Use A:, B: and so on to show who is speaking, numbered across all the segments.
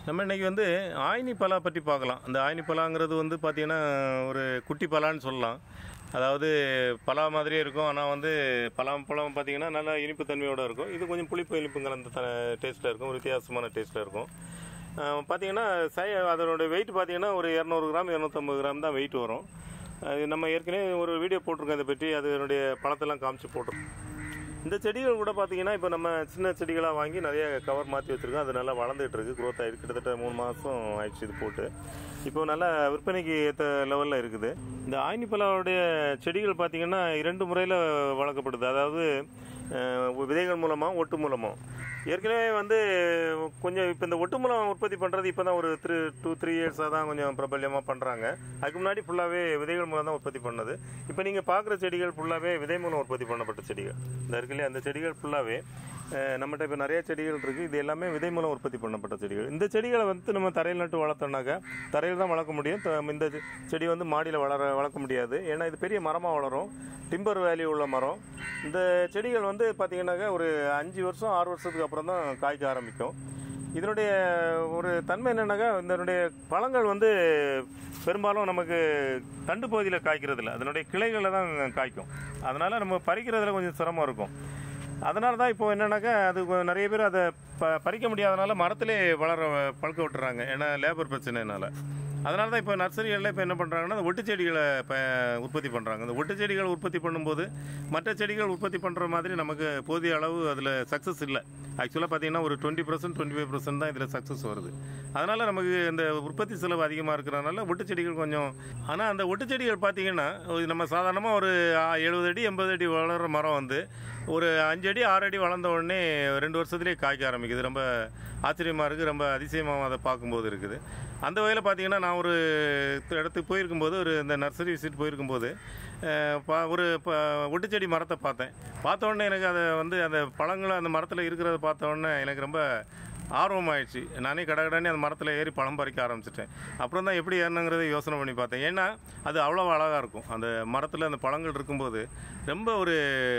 A: நம்ம இன்னைக்கு வந்து ஆயினி பலா பற்றி பார்க்கலாம் அந்த ஆயினி பலாங்கிறது வந்து பார்த்திங்கன்னா ஒரு குட்டி பலான்னு சொல்லலாம் அதாவது பலா மாதிரியே இருக்கும் ஆனால் வந்து பலா பழம் பார்த்திங்கன்னா நல்லா இனிப்பு தன்மையோடு இருக்கும் இது கொஞ்சம் புளிப்பு இனிப்பு கலந்த த டேஸ்ட்டில் இருக்கும் ஒரு வித்தியாசமான டேஸ்ட்டில் இருக்கும் அஹ் பார்த்தீங்கன்னா சை அதனோட வெயிட் பார்த்தீங்கன்னா ஒரு இரநூறு கிராம் இரநூத்தம்பது கிராம் தான் வெயிட் வரும் அது நம்ம ஏற்கனவே ஒரு வீடியோ போட்டிருக்கோம் இதை பற்றி அதனுடைய பழத்தெல்லாம் காமிச்சு போட்டிருக்கோம் இந்த செடிகள் கூட பார்த்தீங்கன்னா இப்போ நம்ம சின்ன செடிகளாக வாங்கி நிறைய கவர் மாற்றி வச்சுருக்கோம் அது நல்லா வளர்ந்துட்டு இருக்கு க்ரோத் ஆகிருக்கு கிட்டத்தட்ட மூணு மாதம் ஆயிடுச்சு இது போட்டு இப்போ நல்லா விற்பனைக்கு ஏற்ற லெவலில் இருக்குது இந்த ஆயினிப்பலாவுடைய செடிகள் பார்த்தீங்கன்னா இரண்டு முறையில் வளர்க்கப்படுது அதாவது அஹ், விதைகள் மூலமாக ஒட்டு மூலமாக ஏற்கனவே வந்து கொஞ்சம் இப்போ இந்த ஒட்டு மூலம் உற்பத்தி பண்ணுறது இப்போ தான் ஒரு த்ரீ டூ த்ரீ இயர்ஸாக தான் கொஞ்சம் பிரபல்யமாக பண்ணுறாங்க அதுக்கு முன்னாடி ஃபுல்லாகவே விதைகள் மூலம் தான் உற்பத்தி பண்ணது இப்போ நீங்கள் பார்க்குற செடிகள் ஃபுல்லாகவே விதை மூலம் உற்பத்தி பண்ணப்பட்ட செடிகள் இந்த இருக்குல்லையே அந்த செடிகள் ஃபுல்லாகவே நம்மகிட்ட இப்போ நிறைய செடிகள் இருக்குது இது எல்லாமே விதை மூலம் உற்பத்தி பண்ணப்பட்ட செடிகள் இந்த செடிகளை வந்து நம்ம தரையில் நட்டு வளர்த்தோம்னாக்கா தரையில் தான் வளர்க்க முடியும் த- இந்த செ- செடி வந்து மாடியில் வளர வளர்க்க முடியாது ஏன்னா இது பெரிய மரமாக வளரும் டிம்பர் வேல்யூ உள்ள மரம் இந்த செடிகள் வந்து பார்த்தீங்கன்னாக்கா ஒரு அஞ்சு வருஷம் ஆறு வருஷத்துக்கு அப்புறம் தான் காய்க்க ஆரம்பிக்கும் இதனுடைய ஒரு தன்மை என்னன்னாக்கா இதனுடைய பழங்கள் வந்து பெரும்பாலும் நமக்கு தண்டு பகுதியில் காய்க்கிறது இல்லை அதனுடைய கிளைகளில் தான் காய்க்கும் அதனால நம்ம பறிக்கிறதுல கொஞ்சம் சிரமம் இருக்கும் அதனால தான் இப்போ என்னன்னாக்கா அது கொ- நிறைய பேர் அதை ப பறிக்க முடியாதனால மரத்திலே வளர பழுக்க விட்டுறாங்க ஏன்னா லேபர் பிரச்சனைனால அதனால தான் இப்போ நர்சரிகளில் இப்போ என்ன பண்ணுறாங்கன்னா அந்த ஒட்டு செடிகளை இப்போ உற்பத்தி பண்ணுறாங்க அந்த ஒட்டு செடிகள் உற்பத்தி பண்ணும்போது மற்ற செடிகள் உற்பத்தி பண்ணுற மாதிரி நமக்கு போதிய அளவு அதில் சக்ஸஸ் இல்லை ஆக்சுவலாக பார்த்தீங்கன்னா ஒரு twenty percent twenty five percent தான் இதில் சக்ஸஸ் வருது அதனால் நமக்கு இந்த உற்பத்தி செலவு அதிகமாக இருக்கிறனால ஒட்டு செடிகள் கொஞ்சம் ஆனால் அந்த ஒட்டு செடிகள் பார்த்தீங்கன்னா ஒரு நம்ம சாதாரணமாக ஒரு எழுபது அடி எண்பது அடி வளர்கிற மரம் வந்து ஒரு அஞ்சு அடி ஆறு அடி வளர்ந்த உடனே ரெண்டு வருஷத்துலேயே காய்க்க ஆரம்பிக்குது ரொம்ப ஆச்சரியமாக இருக்குது ரொம்ப அதிசயமாக அதை பார்க்கும்போது இருக்குது அந்த வகையில் பார்த்தீங்கன்னா நான் ஒரு இடத்துக்கு போயிருக்கும்போது ஒரு இந்த நர்சரி விசிட் போயிருக்கும்போது அஹ், பா- ஒரு ப ஒட்டுச்செடி மரத்தை பார்த்தேன் பார்த்த உடனே எனக்கு அதை வந்து அந்த பழங்கள் அந்த மரத்தில் இருக்கிறத பார்த்த உடனே எனக்கு ரொம்ப ஆர்வமாயிடுச்சு நானே கடகடனே அந்த மரத்தில் ஏறி பழம் பறிக்க ஆரம்பிச்சிட்டேன் அப்புறம் தான் எப்படி ஏறணுங்கிறத யோசனை பண்ணி பார்த்தேன் ஏன்னா அது அவ்வளோ அழகாக இருக்கும் அந்த மரத்தில் அந்த பழங்கள் இருக்கும்போது ரொம்ப ஒரு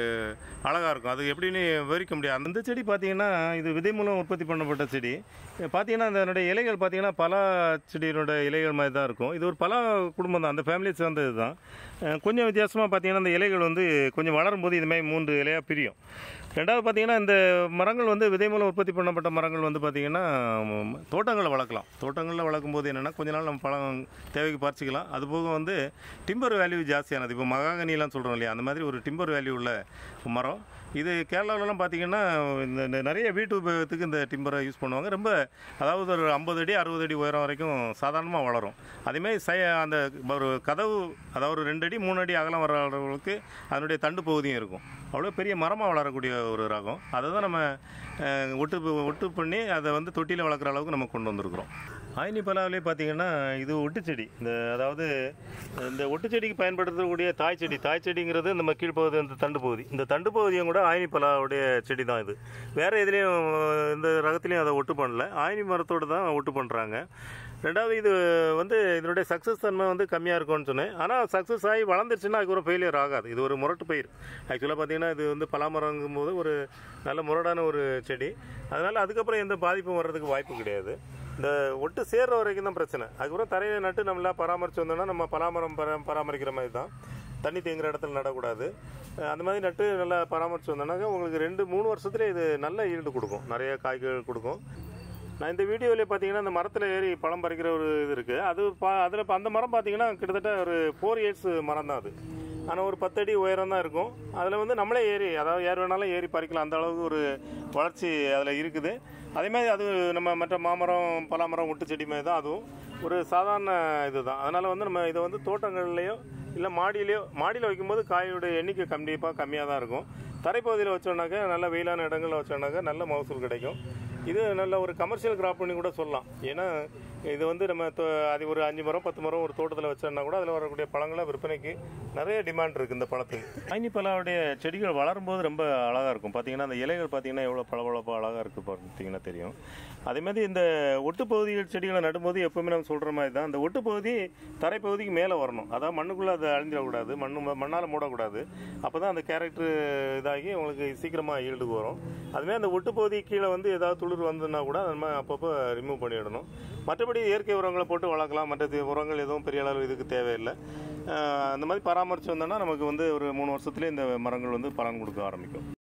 A: அழகாக இருக்கும் அது எப்படின்னு விவரிக்க முடியாது அந்த செடி பார்த்தீங்கன்னா இது விதை மூலம் உற்பத்தி பண்ணப்பட்ட செடி பார்த்தீங்கன்னா அதனுடைய இலைகள் பார்த்தீங்கன்னா பலா செடியினோட இலைகள் மாதிரி தான் இருக்கும் இது ஒரு பலா குடும்பம் தான் அந்த ஃபேமிலியை சேர்ந்தது தான் அஹ் கொஞ்சம் வித்தியாசமாக பார்த்தீங்கன்னா அந்த இலைகள் வந்து கொஞ்சம் வளரும் போது இது மாதிரி மூன்று இலையாக பிரியும் ரெண்டாவது பார்த்தீங்கன்னா இந்த மரங்கள் வந்து விதை மூலம் உற்பத்தி பண்ணப்பட்ட மரங்கள் வந்து பார்த்தீங்கன்னா ம், தோட்டங்களில் வளர்க்கலாம் தோட்டங்களில் வளர்க்கும் போது என்னென்னா கொஞ்ச நாள் நம்ம பழம் தேவைக்கு பறிச்சிக்கலாம் அது போக வந்து டிம்பர் வேல்யூ ஜாஸ்தியானது இப்போ மகாகனிலாம் சொல்கிறோம் இல்லையா அந்த மாதிரி ஒரு டிம்பர் வேல்யூ உள்ள மரம் இது கேரளாவிலலாம் பார்த்தீங்கன்னா இந்த இந்த நிறைய வீட்டு உபயோகத்துக்கு இந்த டிம்பரை யூஸ் பண்ணுவாங்க ரொம்ப அதாவது ஒரு ஐம்பது அடி அறுபது அடி உயரம் வரைக்கும் சாதாரணமாக வளரும் அதேமாதிரி சை அந்த ஒரு கதவு அதாவது ஒரு ரெண்டு அடி மூணு அடி அகலம் வர அளவுக்கு அதனுடைய தண்டு பகுதியும் இருக்கும் அவ்வளோ பெரிய மரமாக வளரக்கூடிய ஒரு ரகம் அதை தான் நம்ம அஹ், ஒட்டு ஒட்டு பண்ணி அதை வந்து தொட்டியில் வளர்க்குற அளவுக்கு நம்ம கொண்டு வந்திருக்கிறோம் ஆயினி பலாவிலே பார்த்தீங்கன்னா இது ஒட்டுச்செடி இந்த அதாவது இந்த ஒட்டுச்செடிக்கு பயன்படுத்தக்கூடிய தாய் செடி தாய் செடிங்கிறது நம்ம கீழ்ப்பகுதி இந்த தண்டு பகுதி இந்த தண்டு பகுதியும் கூட ஆயினி பலாவுடைய செடி தான் இது வேறு எதுலேயும் இந்த ரகத்துலேயும் அதை ஒட்டு பண்ணல ஆயினி மரத்தோடு தான் ஒட்டு பண்ணுறாங்க ரெண்டாவது இது வந்து இதனுடைய சக்ஸஸ் தன்மை வந்து கம்மியாக இருக்கும்னு சொன்னேன் ஆனால் சக்ஸஸ் ஆகி வளர்ந்துருச்சுன்னா அதுக்கு ஒரு ஃபெயிலியர் ஆகாது இது ஒரு முரட்டு பயிர் ஆக்சுவலாக பார்த்தீங்கன்னா இது வந்து பலாமரங்கும் போது ஒரு நல்ல முரடான ஒரு செடி அதனால் அதுக்கப்புறம் எந்த பாதிப்பும் வர்றதுக்கு வாய்ப்பு கிடையாது இந்த ஒட்டு சேர்ற வரைக்கும் தான் பிரச்சனை அதுக்கப்புறம் தரையை நட்டு நம்மளா பராமரிச்சு வந்தோம்னா நம்ம பலாமரம் பரா பராமரிக்கிற மாதிரி தான் தண்ணி தேங்குற இடத்துல நடக்கூடாது அஹ் அந்த மாதிரி நட்டு நல்லா பராமரிச்சு வந்தோம்னாக்க உங்களுக்கு ரெண்டு மூணு வருஷத்துலேயே இது நல்ல ஈல்டு கொடுக்கும் நிறைய காய்கள் கொடுக்கும் நான் இந்த வீடியோவில் பார்த்தீங்கன்னா இந்த மரத்தில் ஏறி பழம் பறிக்கிற ஒரு இது இருக்குது அது பா அதில் அந்த மரம் பார்த்தீங்கன்னா கிட்டத்தட்ட ஒரு ஃபோர் இயர்ஸ் மரம் தான் அது ஆனால் ஒரு பத்தடி உயரம் தான் இருக்கும் அதில் வந்து நம்மளே ஏறி அதாவது யார் வேணாலும் ஏறி பறிக்கலாம் அந்த அளவுக்கு ஒரு வளர்ச்சி அதில் இருக்குது அதே மாதிரி அது நம்ம மற்ற மாமரம் பலாமரம் ஒட்டு செடி மாதிரி தான் அதுவும் ஒரு சாதாரண இதுதான் அதனால் வந்து நம்ம இதை வந்து தோட்டங்கள்லேயோ இல்லை மாடியிலையோ மாடியில் வைக்கும்போது காயோட எண்ணிக்கை கண்டிப்பாக கம்மியாக தான் இருக்கும் தரைப்பகுதியில் வச்சோம்னாக்கா நல்ல வெயிலான இடங்களில் வச்சோம்னாக்கா நல்ல மகசூல் கிடைக்கும் இது நல்ல ஒரு கமர்ஷியல் கிராப் பண்ணி கூட சொல்லலாம் ஏன்னா இது வந்து நம்ம தோ- அது ஒரு அஞ்சு மரம் பத்து மரம் ஒரு தோட்டத்தில் வச்சோம்னா கூட அதில் வரக்கூடிய பழங்களை விற்பனைக்கு நிறைய டிமாண்ட் இருக்குது இந்த பழத்துக்கு ஆயினி பலாவுடைய செடிகள் வளரும் போது ரொம்ப அழகாக இருக்கும் பார்த்தீங்கன்னா அந்த இலைகள் பார்த்தீங்கன்னா எவ்வளோ பளபளப்பாக அழகாக இருக்குது பார்த்தீங்கன்னா தெரியும் அதே மாதிரி இந்த ஒட்டு பகுதிகள் செடிகளை நடும்போது எப்பவுமே நம்ம சொல்கிற மாதிரி தான் அந்த ஒட்டு பகுதி தரைப்பகுதிக்கு மேலே வரணும் அதாவது மண்ணுக்குள்ளே அதை அழிஞ்சிடக்கூடாது மண்ணு மண்ணால் மூடக்கூடாது அப்போ தான் அந்த கேரக்டர் இதாகி உங்களுக்கு சீக்கிரமாக ஈல்டுக்கு வரும் அதுமாதிரி அந்த ஒட்டு பகுதி கீழே வந்து ஏதாவது துளிர் வந்ததுன்னா கூட நம்ம அப்பப்போ ரிமூவ் பண்ணிடணும் மற்றபடி இயற்கை உரங்களை போட்டு வளர்க்கலாம் மற்ற தி- உரங்கள் எதுவும் பெரிய அளவு இதுக்கு தேவையில்லை ஆஹ் அந்த மாதிரி பராமரித்து வந்தோம்னா நமக்கு வந்து ஒரு மூணு வருஷத்துலேயே இந்த மரங்கள் வந்து பலன் கொடுக்க ஆரம்பிக்கும்